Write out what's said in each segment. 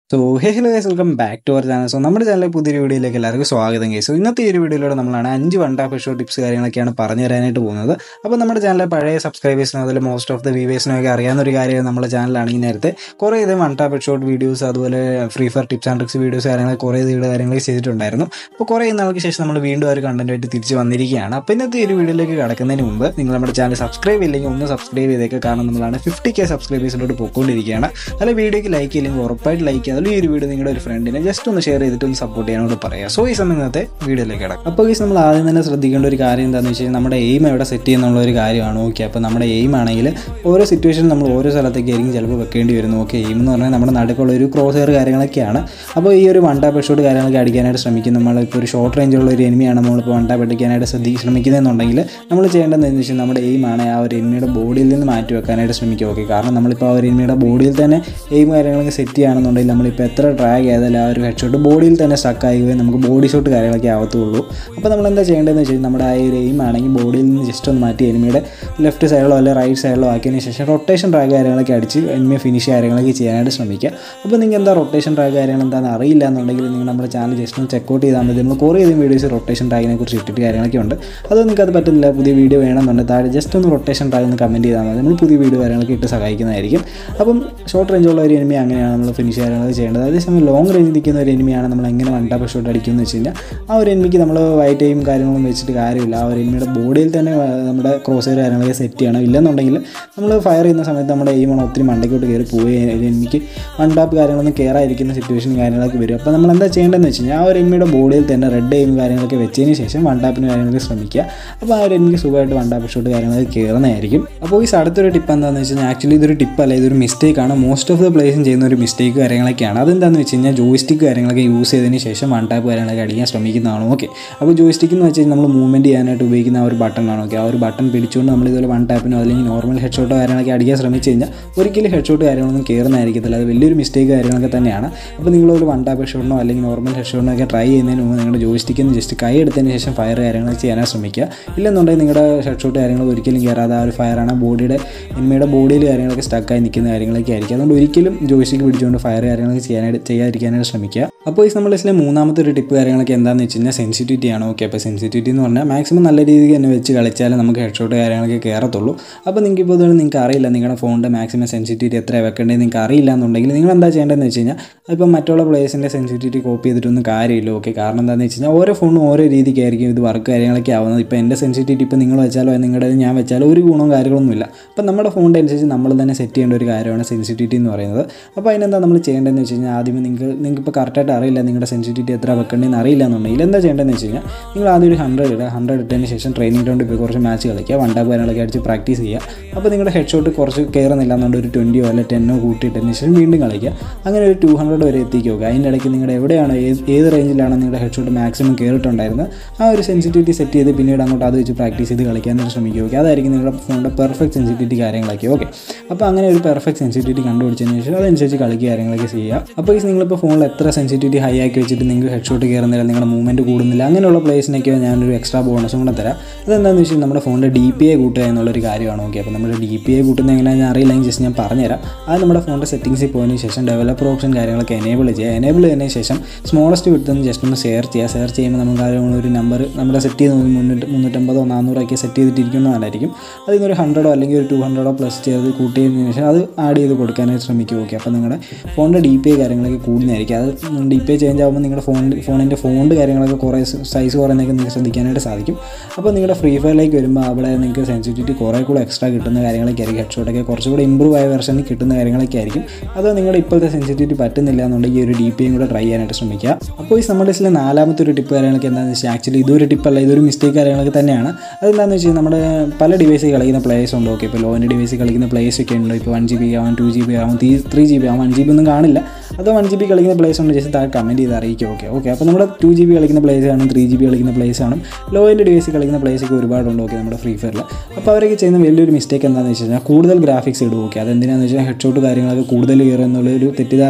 so hey hello guys welcome back to our channel so നമ്മുടെ ചാനലിലെ പുതിയൊരു വീഡിയോയിലേക്ക് എല്ലാവർക്കും സ്വാഗതം ഗൈസ് സോ ഇന്നത്തെ ഈ ഒരു വീഡിയോയിലൂടെ നമ്മളാണ് അഞ്ച് വൺ ടാപ്പ് ഷോ ടിപ്സ് കാര്യങ്ങളൊക്കെയാണ് പറഞ്ഞു തരാനായിട്ട് പോകുന്നത് അപ്പോൾ നമ്മുടെ ചാനലിലെ പഴയ സബ്സ്ക്രൈബേഴ്സിനും അതുപോലെ മോസ്റ്റ് ഓഫ് ദ വ്യൂവേഴ്സിനും ഒക്കെ അറിയാവുന്ന ഒരു കാര്യം നമ്മുടെ ചാനലാണെങ്കിൽ നേരത്തെ കുറേ ഇത് വൺ ടാപ്പ് ഷോട്ട് വീഡിയോസ് അതുപോലെ free fire tips and tricks videos കാര്യങ്ങൾ കുറേ ഇത് കാര്യങ്ങളൊക്കെ ചെയ്തിട്ടുണ്ടായിരുന്നു അപ്പോൾ കുറേ നാൾക്ക് ശേഷം നമ്മൾ വീണ്ടും ആ ഒരു കണ്ടന്റുമായിട്ട് തിരിച്ച് വന്നിരിക്കുകയാണ് അപ്പോൾ ഇന്നത്തെ ഈ ഒരു വീഡിയോയിലേക്ക് കടക്കുന്നതിന് മുമ്പ് നിങ്ങൾ നമ്മുടെ ചാനൽ സബ്സ്ക്രൈബ് ഇല്ലെങ്കിൽ ഒന്ന് സബ്സ്ക്രൈബ് ചെയ്തേക്ക് കാരണം നമ്മളാണ് ഫിഫ്റ്റി കെ സബ്സ്ക്രൈബേഴ്സിലോട്ട് പോയിക്കൊണ്ടിരിക്കുകയാണ് അല്ല വീഡിയോക്ക് ലൈക്ക് ഇല്ലെങ്കിൽ ഉറപ്പായിട്ട് ലൈക്ക് ചെയ്യുക അതിൽ ഈ ഒരു വീഡിയോ നിങ്ങളുടെ ഒരു ഫ്രണ്ടിനെ ജസ്റ്റ് ഒന്ന് ഷെയർ ചെയ്തിട്ട് ഒന്ന് സപ്പോർട്ട് ചെയ്യാനോട് പറയാം സോ ഈ സമയം ഇന്നത്തെ വീഡിയോയിലേക്ക് കിടക്കാം അപ്പോൾ ഈ നമ്മൾ ആദ്യം തന്നെ ശ്രദ്ധിക്കേണ്ട ഒരു കാര്യം എന്താണെന്ന് വെച്ച് കഴിഞ്ഞാൽ നമ്മുടെ എയിം എവിടെ സെറ്റ് ചെയ്യുന്നുള്ള ഒരു കാര്യമാണ് ഓക്കെ അപ്പോൾ നമ്മുടെ എയിം ആണെങ്കിൽ ഓരോ സിറ്റുവേഷനിൽ നമ്മൾ ഓരോ സ്ഥലത്തേക്ക് ആയിരിക്കും ചിലപ്പോൾ വെക്കേണ്ടി വരുന്നു ഓക്കെ എയിം എന്ന് പറഞ്ഞാൽ നമ്മുടെ നടുക്കുള്ള ഒരു ക്രോസ് ഹെയർ കാര്യങ്ങളൊക്കെയാണ് അപ്പോൾ ഈ ഒരു വൺ ടാപ്പ് ഷോട്ട് കാര്യങ്ങളൊക്കെ അടിക്കാനായിട്ട് ശ്രമിക്കും നമ്മളിപ്പോൾ ഒരു ഷോർട്ട് റേഞ്ചുള്ള ഒരു എനിമിയാണ് നമ്മളിപ്പോൾ വൺ ടാപ്പ് അടിക്കാനായിട്ട് ശ്രദ്ധി ശ്രമിക്കുന്നതെന്നുണ്ടെങ്കിൽ നമ്മൾ ചെയ്യേണ്ടത് എന്ന് വെച്ചാൽ നമ്മുടെ എയിം ആണ് ആ ഒരു എനിമിയുടെ ബോഡിയിൽ നിന്ന് മാറ്റി വെക്കാനായിട്ട് ശ്രമിക്കുക ഓക്കെ കാരണം നമ്മളിപ്പോൾ ആ ഒരു എനിമിയുടെ ബോഡിയിൽ തന്നെ എയിം കാര്യങ്ങളൊക്കെ സെറ്റ് ചെയ്യുകയാണെന്നുണ്ടെങ്കിൽ നമ്മളിപ്പോൾ എത്ര ഡ്രാഗ് ചെയ്താലും ആ ഒരു ഹെഡ് ഷോട്ട് ബോഡിയിൽ തന്നെ സ്റ്റക്ക് ആകുകയും നമുക്ക് ബോഡി ഷോട്ട് കാര്യങ്ങളൊക്കെ ആവത്തുള്ളൂ അപ്പോൾ നമ്മൾ എന്താ ചെയ്യേണ്ടതെന്ന് വെച്ചാൽ നമ്മുടെ ആ ഒരു എയിം ആണെങ്കിൽ ബോഡിയിൽ നിന്ന് ജസ്റ്റ് ഒന്ന് മാറ്റി എനിമിയുടെ ലെഫ്റ്റ് സൈഡിലോ അല്ലെങ്കിൽ റൈറ്റ് സൈഡിലോ ആക്കിയതിന് ശേഷം റൊട്ടേഷൻ ഡ്രാഗ് കാര്യങ്ങളൊക്കെ അടിച്ച് എനിമിയെ ഫിനിഷ് കാര്യങ്ങളൊക്കെ ചെയ്യാനായിട്ട് ശ്രമിക്കുക അപ്പോൾ നിങ്ങൾക്ക് എന്താ റൊട്ടേഷൻ ഡ്രാഗ് കാര്യങ്ങൾ എന്താണെന്ന് അറിയില്ല എന്നുണ്ടെങ്കിൽ നിങ്ങൾ നമ്മുടെ ചാനൽ ജസ്റ്റ് ഒന്ന് ചെക്കൗട്ട് ചെയ്താൽ മതി നമ്മൾ കുറേ അധികം വീഡിയോസ് റൊട്ടേഷൻ ഡ്രാഗിനെ കുറിച്ച് ഇട്ടിട്ട് കാര്യങ്ങളൊക്കെ ഉണ്ട് അത് നിങ്ങൾക്ക് അത് പറ്റുന്നില്ല പുതിയ വീഡിയോ വേണമെന്നുണ്ടെങ്കിൽ താഴെ ജസ്റ്റ് ഒന്ന് റൊട്ടേഷൻ ഡ്രാഗ് ഒന്ന് കമൻറ്റ് ചെയ്താൽ മതി നമ്മൾ പുതിയ വീഡിയോ കാര്യങ്ങളൊക്കെ ഇട്ട് സഹായിക്കുന്നതായിരിക്കും അപ്പം ഷോർട്ട് റേഞ്ചുള്ള ഒരു എനിമി അങ്ങനെയാണ് നമ്മൾ ഫിനിഷ് കാര്യങ്ങളൊക്കെ ചെയ്യേണ്ടത് അതേസമയം ലോങ് റേഞ്ച് നിൽക്കുന്ന ഒരു എനിമിയാണ് നമ്മൾ എങ്ങനെ വൺ ടാപ്പ് ഷോട്ട് അടിക്കുമെന്ന് വെച്ച് കഴിഞ്ഞാൽ ആ ഒരു എനിമിക്ക് നമ്മൾ വൈറ്റ് ടൈം കാര്യങ്ങളൊന്നും വെച്ചിട്ട് കാര്യമില്ല ആ ഒരു എനിമിയുടെ ബോഡിയിൽ തന്നെ ആ, നമ്മുടെ ക്രോസ് ഹെയർ കാര്യങ്ങളൊക്കെ സെറ്റ് ചെയ്യണം ഇല്ലെന്നുണ്ടെങ്കിൽ നമ്മൾ ഫയർ ചെയ്യുന്ന സമയത്ത് നമ്മുടെ എയിമാണ് ഒത്തിരി മണ്ടയ്ക്കോട്ട് കയറി പോയി എനിക്ക് വൺ ടാപ്പ് കാര്യങ്ങളൊന്നും കയറാതിരിക്കുന്ന സിറ്റുവേഷൻ കാര്യങ്ങളൊക്കെ വരും അപ്പോൾ നമ്മൾ എന്താ ചെയ്യേണ്ടതെന്ന് വെച്ച് കഴിഞ്ഞാൽ ആ ഒരു എനിമിയുടെ ബോഡിയിൽ തന്നെ റെഡ് എയിം കാര്യങ്ങളൊക്കെ വെച്ചതിന് ശേഷം വൺ ടാപ്പിന് കാര്യങ്ങളൊക്കെ ശ്രമിക്കുക അപ്പോൾ ആ ഒരു എനിക്ക് സുഖമായിട്ട് വൺ ടാപ്പ് ഷോട്ട് കാര്യങ്ങളൊക്കെ കയറുന്നതായിരിക്കും അപ്പോൾ ഈ അടുത്തൊരു ടിപ്പ് എന്താണെന്ന് വെച്ച് കഴിഞ്ഞാൽ ആക്ച്വലി ഇതൊരു ടിപ്പല്ല ഇതൊരു മിസ്റ്റേക്കാണ് മോസ്റ്റ് ഓഫ് ദ പ്ലേസും ചെയ്യുന്ന ഒരു മിസ്റ്റേക്ക് കാര്യങ്ങളൊക്കെയാണ് അതെന്താണെന്ന് വെച്ച് കഴിഞ്ഞാൽ ജോയിസ്റ്റിക് കാര്യങ്ങളൊക്കെ യൂസ് ചെയ്തതിന് ശേഷം വൺ ടാപ്പ് കാര്യങ്ങളൊക്കെ അടിക്കാൻ ശ്രമിക്കുന്നതാണ് ഓക്കെ അപ്പോൾ ജോയിസ്റ്റിക് എന്ന് വെച്ച് കഴിഞ്ഞാൽ നമ്മൾ മൂവ്മെൻറ്റ് ചെയ്യാനായിട്ട് ഉപയോഗിക്കുന്ന ആ ഒരു ബട്ടണാണ് ഓക്കെ ആ ഒരു ബട്ടൺ പിടിച്ചുകൊണ്ട് നമ്മൾ ഇതുപോലെ വൺ ടാപ്പിനോ അല്ലെങ്കിൽ നോർമൽ ഹെഡ് ഷോട്ടോ കാര്യങ്ങളൊക്കെ അടിക്കാൻ ശ്രമിച്ച് കഴിഞ്ഞാൽ ഒരിക്കലും ഹെഡ് ഷോട്ട് കാര്യങ്ങളൊന്നും കയറുന്നതായിരിക്കത്തില്ല അത് വലിയൊരു മിസ്റ്റേക്ക് കാര്യങ്ങളൊക്കെ തന്നെയാണ് അപ്പോൾ നിങ്ങളൊരു വൺ ടാപ്പ് ഹെഡ് ഷോട്ടിനോ അല്ലെങ്കിൽ നോർമൽ ഹെഡ് ഷോട്ടിനോ ഒക്കെ ട്രൈ ചെയ്യുന്നതിന് മുമ്പ് നിങ്ങളുടെ ജോയിസ്റ്റിക്കിൽ നിന്ന് ജസ്റ്റ് കൈ എടുത്തതിന് ശേഷം ഫയർ കാര്യങ്ങളൊക്കെ ചെയ്യാനായിട്ട് ശ്രമിക്കുക ഇല്ലെന്നുണ്ടെങ്കിൽ നിങ്ങളുടെ ഹെഡ് ഷോട്ട് കാര്യങ്ങൾ ഒരിക്കലും കയറാതെ ആ ഒരു ഫയറാണ് ബോഡിയുടെ എനിമയുടെ ബോഡിയിൽ കാര്യങ്ങളൊക്കെ സ്റ്റക്കായി നിൽക്കുന്ന കാര്യങ്ങളൊക്കെ ആയിരിക്കും അതുകൊണ്ട് ഒരിക്കലും ജോയിസ്റ്റിക്ക് പിടിച്ചുകൊണ്ട് ഫയർ കാര്യങ്ങളൊക്കെ ചെയ്യാനായിട്ട് ചെയ്യാതിരിക്കാനായിട്ട് ശ്രമിക്കുക അപ്പോൾ ഈ നമ്മൾ ലിസ്റ്റിലെ മൂന്നാമത്തെ ഒരു ടിപ്പ് കാര്യങ്ങളൊക്കെ എന്താണെന്ന് വെച്ച് കഴിഞ്ഞാൽ സെൻസിറ്റിവിറ്റി ആണ് ഓക്കെ അപ്പോൾ സെൻസിറ്റിവിറ്റി എന്ന് പറഞ്ഞാൽ മാക്സിമം നല്ല രീതിക്ക് തന്നെ വെച്ച് കളിച്ചാലേ നമുക്ക് ഹെഡ് ഷോട്ട് കാര്യങ്ങളൊക്കെ കയറത്തുള്ളൂ അപ്പോൾ നിങ്ങൾക്ക് ഇപ്പോൾ ഇതുകൊണ്ട് നിങ്ങൾക്ക് അറിയില്ല നിങ്ങളുടെ ഫോണിൻ്റെ മാക്സിമം സെൻസിറ്റിവിറ്റി എത്ര വെക്കേണ്ടത് നിങ്ങൾക്ക് അറിയില്ല എന്നുണ്ടെങ്കിൽ നിങ്ങൾ എന്താ ചെയ്യേണ്ടതെന്ന് വെച്ച് കഴിഞ്ഞാൽ ഇപ്പം മറ്റുള്ള പ്ലേസിൻ്റെ സെൻസിറ്റിവിറ്റി കോപ്പി ചെയ്തിട്ടൊന്നും കാര്യമില്ല ഓക്കെ കാരണം എന്താണെന്ന് വെച്ച് കഴിഞ്ഞാൽ ഓരോ ഫോണും ഓരോ രീതിക്കായിരിക്കും ഇത് വർക്ക് കാര്യങ്ങളൊക്കെ ആവുന്നത് ഇപ്പോൾ എൻ്റെ സെൻസിറ്റിവിറ്റി ഇപ്പോൾ നിങ്ങൾ വെച്ചാലോ നിങ്ങളുടെ ഞാൻ വെച്ചാലോ ഒരു ഗുണവും കാര്യങ്ങളൊന്നുമില്ല അപ്പം നമ്മുടെ ഫോണിൻ്റെ അനുസരിച്ച് നമ്മൾ തന്നെ സെറ്റ് ചെയ്യേണ്ട ഒരു കാര്യമാണ് സെൻസിറ്റിവിറ്റി എന്ന് പറയുന്നത് അപ്പോൾ അതിനെന്താ നമ്മൾ ചെയ്യേണ്ടതെന്ന് വെച്ച് കഴിഞ്ഞാൽ ആദ്യമേ നിങ്ങൾക്ക് നിങ്ങൾക്ക് ഇപ്പോൾ കറക്റ്റായിട്ട് അറിയില്ല നിങ്ങളുടെ സെൻസിറ്റിവിറ്റി എത്ര വെക്കേണ്ടതെന്ന് അറിയില്ല എന്നുണ്ടെങ്കിൽ എന്താ ചെയ്യേണ്ടതെന്ന് വെച്ച് കഴിഞ്ഞാൽ നിങ്ങൾ ആദ്യം ഒരു ഹൺഡ്രഡ് ഇടുക ഹൺഡ്രഡ് ഇട്ടതിന് ശേഷം ട്രെയിനിങ് ഗ്രൗണ്ടിൽ പോയി കുറച്ച് മാച്ച് കളിക്കുക വൺ ടാപ്പ് കാര്യങ്ങളൊക്കെ അടിച്ച് പ്രാക്ടീസ് ചെയ്യുക അപ്പോൾ നിങ്ങളുടെ ഹെഡ് ഷോട്ട് കുറച്ച് കയറുന്നില്ല എന്നുകൊണ്ട് ഒരു ട്വൻറ്റിയോ അല്ല ടെന്നോ കൂട്ടിയിട്ടതിന് ശേഷം വീണ്ടും കളിക്കുക അങ്ങനെ ഒരു ടു ഹൺഡ്രഡ് വരെ എത്തിക്കുക അതിൻ്റെ ഇടയ്ക്ക് നിങ്ങളുടെ എവിടെയാണ് ഏത് ഏത് റേഞ്ചിലാണ് നിങ്ങളുടെ ഹെഡ് ഷോട്ട് മാക്സിമം കയറിയിട്ടുണ്ടായിരുന്നത് ആ ഒരു സെൻസിറ്റിവിറ്റി സെറ്റ് ചെയ്ത് പിന്നീട് അങ്ങോട്ട് അത് വെച്ച് പ്രാക്ടീസ് ചെയ്ത് കളിക്കാനായിട്ട് ശ്രമിക്കുക ഓക്കെ അതായിരിക്കും നിങ്ങളുടെ ഫോണിൻ്റെ പെർഫെക്റ്റ് സെൻസിറ്റിവിറ്റി കാര്യങ്ങളൊക്കെ ഓക്കെ അപ്പോൾ അങ്ങനെ ഒരു പെർഫെക്റ്റ് സെൻസിറ്റിവിറ്റി കണ്ടുപിടിച്ചതിന് ശേഷം അതനുസരിച്ച് കളിക്കുക കാര്യങ്ങളൊക്കെ ചെയ്യുക അപ്പോൾ ഈ നിങ്ങളിപ്പോൾ ഫോണിൽ എത്ര സെൻസിറ്റിവിറ്റി ഹൈ ആക്കി വെച്ചിട്ട് നിങ്ങൾക്ക് ഹെഡ് ഷോട്ട് കയറുന്നില്ല നിങ്ങളുടെ മൂവ്മെൻറ്റ് കൂടുന്നില്ല അങ്ങനെയുള്ള പ്ലേസിനൊക്കെ ഞാനൊരു എക്സ്ട്രാ ബോണസും കൂടെ തരാം അതെന്താണെന്ന് വെച്ചാൽ നമ്മുടെ ഫോണിൻ്റെ ഡി പി ഐ കൂട്ടുക എന്നുള്ളൊരു കാര്യമാണ് ഓക്കെ അപ്പോൾ നമ്മുടെ ഡി പി ഐ കൂട്ടുന്നത് എങ്ങനെയാണെന്ന് അറിയില്ലെങ്കിൽ ജസ്റ്റ് ഞാൻ പറഞ്ഞുതരാം അത് നമ്മുടെ ഫോണിൻ്റെ സെറ്റിംഗ്സിൽ പോയതിന് ശേഷം ഡെവലപ്പർ ഓപ്ഷൻ കാര്യങ്ങളൊക്കെ എനേബിൾ ചെയ്യുക എനേബിൾ ചെയ്തതിന് ശേഷം സ്മോളസ്റ്റ് വിടുന്ന ജസ്റ്റ് ഒന്ന് ഷെയർ ചെയ്യുക ഷെയർ ചെയ്യുമ്പോൾ നമുക്ക് ആ ഒരു നമ്പർ നമ്മുടെ സെറ്റ് ചെയ്ത് മുന്നൂറ്റി മുന്നൂറ്റമ്പതോ നാനൂറൊക്കെ സെറ്റ് ചെയ്തിട്ടിരിക്കുന്നതായിരിക്കും അതിൽ നിന്നൊരു ഹൺഡ്രഡോ അല്ലെങ്കിൽ ഒരു ടു ഹൺഡ്രഡോ പ്ലസ് ചെയ്ത് കൂട്ടിയതിന് ശേഷം അത് ആഡ് ചെയ്ത് കൊടുക്കാനായിട്ട് ശ്രമിക്കുക ഓക്കെ അപ്പോൾ നിങ്ങളുടെ ഫോണിൻ്റെ ഡി പി ഐ കാര്യങ്ങളൊക്കെ കൂടുന്നതായിരിക്കും അത് ഡി പി ഐ ചേഞ്ച് ആകുമ്പോൾ നിങ്ങളുടെ ഫോണിൻ്റെ ഫോണിൻ്റെ ഫോണ്ട് കാര്യങ്ങളൊക്കെ കുറേ സൈസ് കുറയുന്നതൊക്കെ നിങ്ങൾക്ക് ശ്രദ്ധിക്കാനായിട്ട് സാധിക്കും അപ്പോൾ നിങ്ങളുടെ ഫ്രീ ഫയറിലേക്ക് വരുമ്പോൾ അവിടെ നിങ്ങൾക്ക് സെൻസിറ്റിവിറ്റി കുറേ കൂടെ എക്സ്ട്രാ കിട്ടുന്ന കാര്യങ്ങളൊക്കെ ആയിരിക്കും ഹെഡ് ഷോട്ടൊക്കെ കുറച്ചുകൂടെ ഇമ്പ്രൂവ് ആയ വെർഷനിൽ കിട്ടുന്ന കാര്യങ്ങളൊക്കെ ആയിരിക്കും അത് നിങ്ങളുടെ ഇപ്പോഴത്തെ സെൻസിറ്റിവിറ്റി പറ്റുന്നില്ല എന്നുണ്ടെങ്കിൽ ഈ ഒരു ഡി പി ഐയും കൂടെ ട്രൈ ചെയ്യാനായിട്ട് ശ്രമിക്കുക അപ്പോൾ ഈ നമ്മുടെ ലിസ്റ്റിലെ നാലാമത്തെ ഒരു ടിപ്പ് കാര്യങ്ങളൊക്കെ എന്താണെന്ന് വെച്ചാൽ ആക്ച്വലി ഇതൊരു ടിപ്പല്ല ഇതൊരു മിസ്റ്റേക്ക് കാര്യങ്ങളൊക്കെ തന്നെയാണ് അതെന്താണെന്ന് വെച്ചാൽ നമ്മുടെ പല ഡിവൈസിൽ കളിക്കുന്ന പ്ലേയേഴ്സ് ഉണ്ട് ഓക്കെ ഇപ്പോൾ ലോൻ്റെ ഡിവൈസിൽ കളിക്കുന്ന പ്ലേയേഴ്സ് ഒക്കെ ഉണ്ട് ഇപ്പോൾ വൺ ജി ബി ആവാം ടു ജി ബി ആവാം ത്രീ ത്രീ ജി ബി ആവാം വൺ ജി ബി ഒന്നും കാണില്ല അതോ വൺ ജി ബി കളിക്കുന്ന പ്ലേസ് ഉണ്ട് ജസ്റ്റ് താഴെ കമൻറ്റ് ചെയ്ത് അറിയിക്കുക ഓക്കെ ഓക്കെ അപ്പോൾ നമ്മുടെ ടു ജി ബി കളിക്കുന്ന പ്ലേസ് കാണും ത്രീ ജി ബി കളിക്കുന്ന പ്ലേസ് കാണും ലോ എൻ്റെ ഡിവൈസിൽ കളിക്കുന്ന പ്ലേസ് ഒക്കെ ഒരുപാടുണ്ട് ഓക്കെ നമ്മുടെ ഫ്രീ ഫയറിൽ അപ്പോൾ അവരൊക്കെ ചെയ്യുന്ന വലിയൊരു മിസ്റ്റേക്ക് എന്താണെന്ന് വെച്ച് കഴിഞ്ഞാൽ കൂടുതൽ ഗ്രാഫിക്സ് ഇടും ഓക്കെ അതെന്തിനാണെന്ന് വെച്ചാൽ ഹെഡ് ഷോട്ട് കാര്യങ്ങളൊക്കെ കൂടുതൽ കയറും എന്നുള്ള ഒരു തെറ്റിദ്ധാരണയിൽ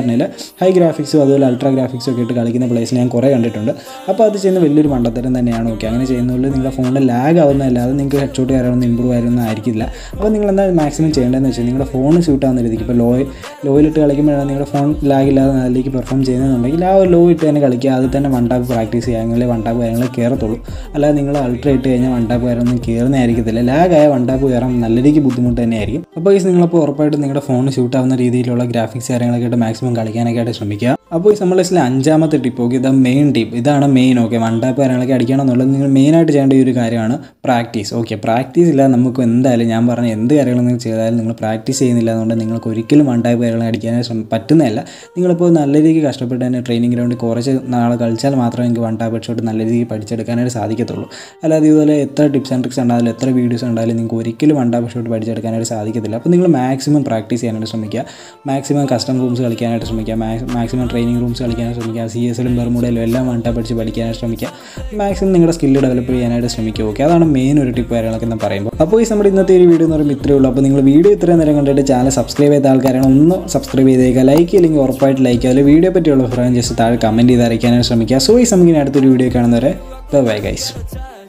ഹൈ ഗ്രാഫിക്സും അതുപോലെ അൾട്രാ ഗ്രാഫിക്സും ഒക്കെ ഇട്ട് കളിക്കുന്ന പ്ലേസിൽ ഞാൻ കുറേ കണ്ടിട്ടുണ്ട് അപ്പോൾ അത് ചെയ്യുന്ന വലിയൊരു മണ്ടത്തരം തന്നെയാണ് ഓക്കെ അങ്ങനെ ചെയ്യുന്നതുകൊണ്ട് നിങ്ങളുടെ ഫോണിൽ ലാഗ് ആവുന്നതല്ലാതെ നിങ്ങൾക്ക് ഹെഡ് ഷോട്ട് കാര്യമൊന്നും ഇമ്പ്രൂവ് ആയിരുന്നൊന്നും ആയിരിക്കില്ല അപ്പോൾ നിങ്ങൾ എന്താ മാക്സിമം ചെയ്യേണ്ടതെന്ന് വെച്ചാൽ നിങ്ങളുടെ ഫോൺ സ്യൂട്ട് ആവുന്ന രീതിക്ക് ഇപ്പോൾ ലോ ലോയിലിട്ട് കളിക്കുമ്പോഴാണ് നിങ്ങളുടെ ഫോൺ ലാഗ് ഇല്ലാതെ നല്ലതിലേക്ക് പെർഫോം ചെയ്യുന്നതെന്നുണ്ടെങ്കിൽ ആ ഒരു ലോ ഇട്ട് തന്നെ കളിക്കുക അത് തന്നെ വൺ ടാപ്പ് പ്രാക്ടീസ് ചെയ്യുക അങ്ങനെ വൺ ടാപ്പ് കാര്യങ്ങൾ കയറത്തുള്ളൂ അല്ലാതെ നിങ്ങൾ അൾട്ര ഇട്ട് കഴിഞ്ഞാൽ വൺ ടാപ്പ് കാര്യമൊന്നും കയറുന്നതായിരിക്കത്തില്ല ലാഗായ വൺ ടാപ്പ് കയറാൻ നല്ല രീതിക്ക് ബുദ്ധിമുട്ട് തന്നെയായിരിക്കും അപ്പോൾ ഈ നിങ്ങളപ്പോൾ ഉറപ്പായിട്ടും നിങ്ങളുടെ ഫോൺ ഷൂട്ട് ആവുന്ന രീതിയിലുള്ള ഗ്രാഫിക്സ് കാര്യങ്ങളൊക്കെ ആയിട്ട് മാക്സിമം കളിക്കാനൊക്കെ ആയിട്ട് ശ്രമിക്കുക അപ്പോൾ ഈ നമ്മൾ ലിസ്റ്റിലെ അഞ്ചാമത്തെ ടിപ്പ് ഓക്കെ ഇതാ മെയിൻ ടിപ്പ് ഇതാണ് മെയിൻ ഓക്കെ വൺ ടാപ്പ് കാര്യങ്ങളൊക്കെ അടിക്കണം എന്നുള്ളത് നിങ്ങൾ മെയിനായിട്ട് ചെയ്യേണ്ട ഈ ഒരു കാര്യമാണ് പ്രാക്ടീസ് ഓക്കെ പ്രാക്ടീസ് ഇല്ലാതെ നമുക്ക് എന്തായാലും ഞാൻ പറഞ്ഞ എന്ത് കാര്യങ്ങളും നിങ്ങൾ ചെയ്താലും നിങ്ങൾ പ്രാക്ടീസ് ചെയ്യുന്നില്ല എന്നുകൊണ്ട് നിങ്ങൾക്ക് ഒരിക്കലും വൺ ടൈപ്പ് കാര്യങ്ങൾ അടിക്കാനായി ശ്രമം പറ്റുന്നതല്ല നിങ്ങളിപ്പോൾ നല്ല രീതിക്ക് കഷ്ടപ്പെട്ട് തന്നെ ട്രെയിനിങ് ഗ്രൗണ്ടിൽ കുറച്ച് നാൾ കളിച്ചാൽ മാത്രമേ നിങ്ങൾക്ക് വൺ ടൈപ്പ് ഷോട്ട് നല്ല രീതിക്ക് പഠിച്ചെടുക്കാനായിട്ട് സാധിക്കത്തുള്ളൂ അല്ലാതെ ഇതുപോലെ എത്ര ടിപ്സ് ആൻഡ് ട്രിക്സ് ഉണ്ടായാലും എത്ര വീഡിയോസ് ഉണ്ടായാലും നിങ്ങൾക്ക് ഒരിക്കലും വൺ ടൈപ്പ് ഷോട്ട് പഠിച്ചെടുക്കാനായിട്ട് സാധിക്കത്തില്ല അപ്പോൾ നിങ്ങൾ മാക്സിമം പ്രാക്ടീസ് ചെയ്യാനായിട്ട് ശ്രമിക്കുക മാക്സിമം കസ്റ്റം റൂംസ് കളിക്കാനായിട്ട് ശ്രമിക്കുക മാക്സിമം ട്രെയിനിങ് റൂംസ് കളിക്കാനായിട്ട് ശ്രമിക്കുക സി എസ് എല്ലും ബെർമുടയിലും എല്ലാം വൺ ടൈപ്പ് പഠിച്ച് പഠിക്കാനായിട്ട് ശ്രമിക്കുക മാക്സിമം നിങ്ങളുടെ സ്കില്ല് ഡെവലപ്പ് ചെയ്യാനായിട്ട് ശ്രമിക്കുക ഓക്കെ അതാണ് മെയിൻ ഒരു ടിപ്പ് കാര്യങ്ങളൊക്കെ എന്ന് പറയുമ്പോൾ അപ്പോൾ ഈ നമ്മുടെ ഇന്നത്തെ ഒരു വീഡിയോ എന്ന് പറയുമ്പോൾ ഇത്രയേ ഉള്ളൂ അപ്പോൾ നിങ്ങൾ വീഡിയോ ഇത്രയും നേരം കണ്ടിട്ട് ചാനൽ സബ്സ്ക്രൈബ് ചെയ്ത ആൾക്കാരാണ് ഒന്ന് സബ്സ്ക്രൈബ് ചെയ്തേക്കുക ലൈക്ക് ഇല്ലെങ്കിൽ ഉറപ്പായിട്ട് ലൈക്ക് ചെയ്യുക വീഡിയോ പറ്റിയുള്ള അഭിപ്രായം ജസ്റ്റ് താഴെ കമൻറ്റ് ചെയ്ത് അറിയിക്കാനായിട്ട് ശ്രമിക്കുക സോ ഈ സമയം അടുത്തൊരു വീഡിയോ കാണുന്നവരെ ബൈ ഗൈസ്